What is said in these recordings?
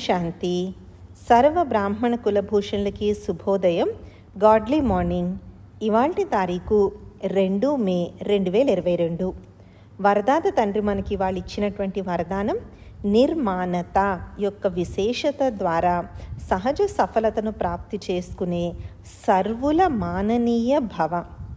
శాంతి సర్వ బ్రాహ్మణ కులభూషణులకి శుభోదయం గాడ్లీ మార్నింగ్ ఇవాల్టి తారీఖు రెండు మే రెండు వేల ఇరవై రెండు వరదాత తండ్రి మనకి వాళ్ళు ఇచ్చినటువంటి వరదానం నిర్మాణత యొక్క విశేషత ద్వారా సహజ సఫలతను ప్రాప్తి చేసుకునే సర్వుల మాననీయ భవ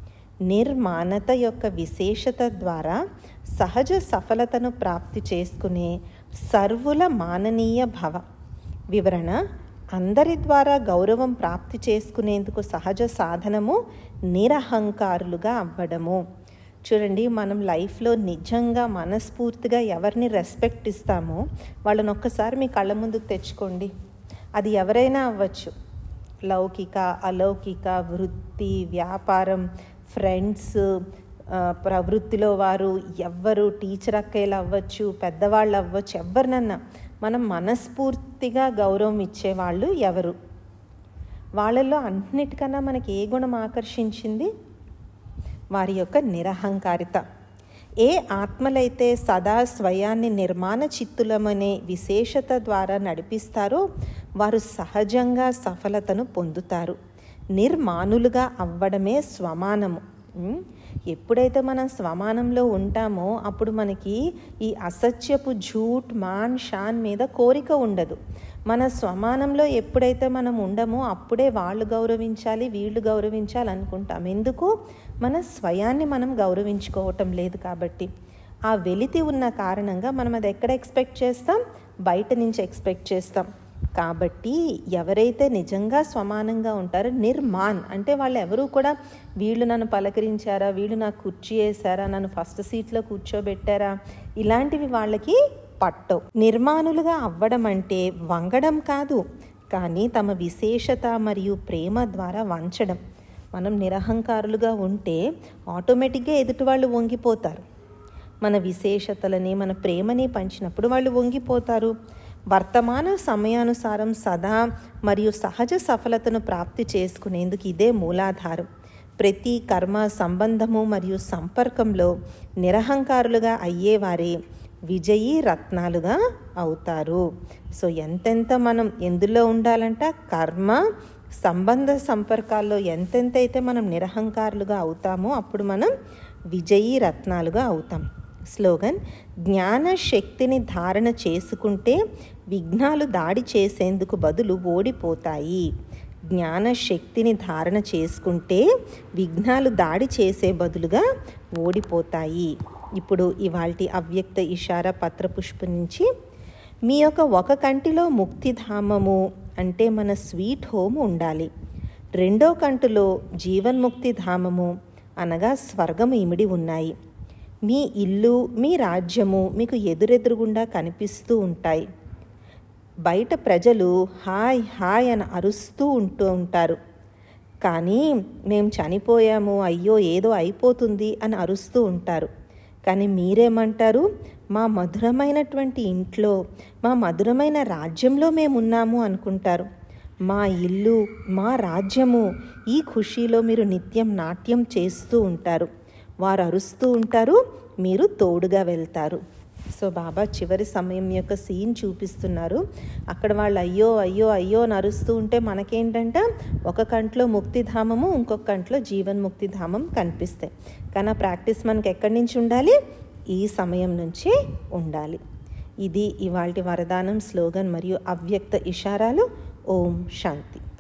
నిర్మాణత యొక్క విశేషత ద్వారా సహజ సఫలతను ప్రాప్తి చేసుకునే సర్వుల మాననీయ భవ వివరణ అందరి ద్వారా గౌరవం ప్రాప్తి చేసుకునేందుకు సహజ సాధనము నిరహంకారులుగా అవ్వడము చూడండి మనం లైఫ్లో నిజంగా మనస్ఫూర్తిగా ఎవరిని రెస్పెక్ట్ ఇస్తామో వాళ్ళని ఒక్కసారి మీ కళ్ళ ముందుకు తెచ్చుకోండి అది ఎవరైనా అవ్వచ్చు లౌకిక అలౌకిక వృత్తి వ్యాపారం ఫ్రెండ్స్ ప్రవృత్తిలో వారు ఎవ్వరు టీచర్ అక్కయ్యలు అవ్వచ్చు పెద్దవాళ్ళు అవ్వచ్చు ఎవరినన్నా మనం మనస్ఫూర్తిగా గౌరవం ఇచ్చేవాళ్ళు ఎవరు వాళ్ళల్లో అన్నిటికన్నా మనకి ఏ గుణం ఆకర్షించింది వారి యొక్క నిరహంకారిత ఏ ఆత్మలైతే సదా స్వయాన్ని నిర్మాణ చిత్తులమనే విశేషత ద్వారా నడిపిస్తారో వారు సహజంగా సఫలతను పొందుతారు నిర్మానులుగా అవ్వడమే స్వమానము ఎప్పుడైతే మనం స్వమానంలో ఉంటామో అప్పుడు మనకి ఈ అసత్యపు ఝూట్ మాన్ షాన్ మీద కోరిక ఉండదు మన స్వమానంలో ఎప్పుడైతే మనం ఉండమో అప్పుడే వాళ్ళు గౌరవించాలి వీళ్ళు గౌరవించాలి అనుకుంటాం ఎందుకు మన స్వయాన్ని మనం గౌరవించుకోవటం లేదు కాబట్టి ఆ వెలితి ఉన్న కారణంగా మనం అది ఎక్కడ ఎక్స్పెక్ట్ చేస్తాం బయట నుంచి ఎక్స్పెక్ట్ చేస్తాం కాబట్టి ఎవరైతే నిజంగా సమానంగా ఉంటారో నిర్మాన్ అంటే వాళ్ళు ఎవరు కూడా వీళ్ళు నన్ను పలకరించారా వీళ్ళు నాకు కుర్చీ వేసారా నన్ను ఫస్ట్ సీట్లో కూర్చోబెట్టారా ఇలాంటివి వాళ్ళకి పట్టవు నిర్మాణులుగా అవ్వడం అంటే వంగడం కాదు కానీ తమ విశేషత మరియు ప్రేమ ద్వారా వంచడం మనం నిరహంకారులుగా ఉంటే ఆటోమేటిక్గా ఎదుటి వాళ్ళు వంగిపోతారు మన విశేషతలని మన ప్రేమని పంచినప్పుడు వాళ్ళు వంగిపోతారు వర్తమాన సమయానుసారం సదా మరియు సహజ సఫలతను ప్రాప్తి చేసుకునేందుకు ఇదే మూలాధారం ప్రతి కర్మ సంబంధము మరియు సంపర్కంలో నిరహంకారులుగా అయ్యేవారే విజయీ రత్నాలుగా అవుతారు సో ఎంతెంత మనం ఎందులో ఉండాలంట కర్మ సంబంధ సంపర్కాల్లో ఎంతెంత అయితే మనం నిరహంకారులుగా అవుతామో అప్పుడు మనం విజయీ రత్నాలుగా అవుతాం స్లోగన్ జ్ఞాన శక్తిని ధారణ చేసుకుంటే విఘ్నాలు దాడి చేసేందుకు బదులు ఓడిపోతాయి జ్ఞాన శక్తిని ధారణ చేసుకుంటే విఘ్నాలు దాడి చేసే బదులుగా ఓడిపోతాయి ఇప్పుడు ఇవాల్టి అవ్యక్త ఇషారా పత్రపుష్ప నుంచి మీ యొక్క ఒక కంటిలో ముక్తిధామము అంటే మన స్వీట్ హోమ్ ఉండాలి రెండో కంటిలో జీవన్ముక్తి ధామము అనగా స్వర్గము ఇమిడి ఉన్నాయి మీ ఇల్లు మీ రాజ్యము మీకు ఎదురెదురుగుండా కనిపిస్తూ ఉంటాయి బయట ప్రజలు హాయ్ హాయ్ అని అరుస్తూ ఉంటూ ఉంటారు కానీ మేము చనిపోయాము అయ్యో ఏదో అయిపోతుంది అని అరుస్తూ ఉంటారు కానీ మీరేమంటారు మా మధురమైనటువంటి ఇంట్లో మా మధురమైన రాజ్యంలో మేమున్నాము అనుకుంటారు మా ఇల్లు మా రాజ్యము ఈ ఖుషీలో మీరు నిత్యం నాట్యం చేస్తూ ఉంటారు వారు అరుస్తూ ఉంటారు మీరు తోడుగా వెళ్తారు సో బాబా చివరి సమయం యొక్క సీన్ చూపిస్తున్నారు అక్కడ వాళ్ళు అయ్యో అయ్యో అయ్యో అని అరుస్తూ ఉంటే మనకేంటంటే ఒక కంట్లో ముక్తిధామము ఇంకొక కంట్లో జీవన్ముక్తిధామం కనిపిస్తాయి కానీ ఆ ప్రాక్టీస్ మనకి ఎక్కడి నుంచి ఉండాలి ఈ సమయం నుంచి ఉండాలి ఇది ఇవాల్టి వరదానం స్లోగన్ మరియు అవ్యక్త ఇషారాలు ఓం శాంతి